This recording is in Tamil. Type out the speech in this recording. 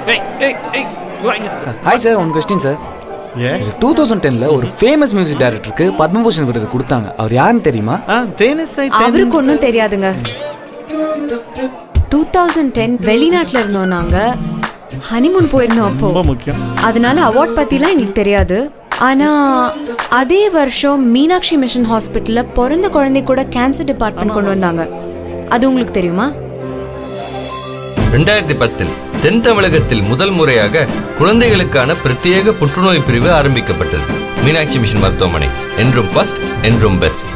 hi sir one question sir two thousand டென்ல ஒரு ஃபேமஸ் மியூசிக் டைரக்டருக்கு பத்மபூஷன் விருது கொடுத்தாங்க அவர் யாருன்னு தெரியுமா அவருக்கு ஒன்றும் தெரியாதுங்க டூ தௌசண்ட் டென் வெளிநாட்டில் இருந்தோம் நாங்கள் ஹனிமூன் போயிருந்தோம் அப்போ ரொம்ப முக்கியம் அதனால அவார்ட் பற்றிலாம் எங்களுக்கு தெரியாது ஆனால் அதே வருஷம் மீனாட்சி மிஷன் ஹாஸ்பிட்டலில் பிறந்த குழந்தை கூட கேன்சர் டிபார்ட்மெண்ட் கொண்டு வந்தாங்க அது உங்களுக்கு தெரியுமா ரெண்டாயிரத்தி பத்தில் தென் தமிழகத்தில் முதல் முறையாக குழந்தைகளுக்கான பிரத்யேக புற்றுநோய் பிரிவு ஆரம்பிக்கப்பட்டது மீனாட்சி மிஷன் மருத்துவமனை என்றும் ஃபர்ஸ்ட் என்றும் பெஸ்ட்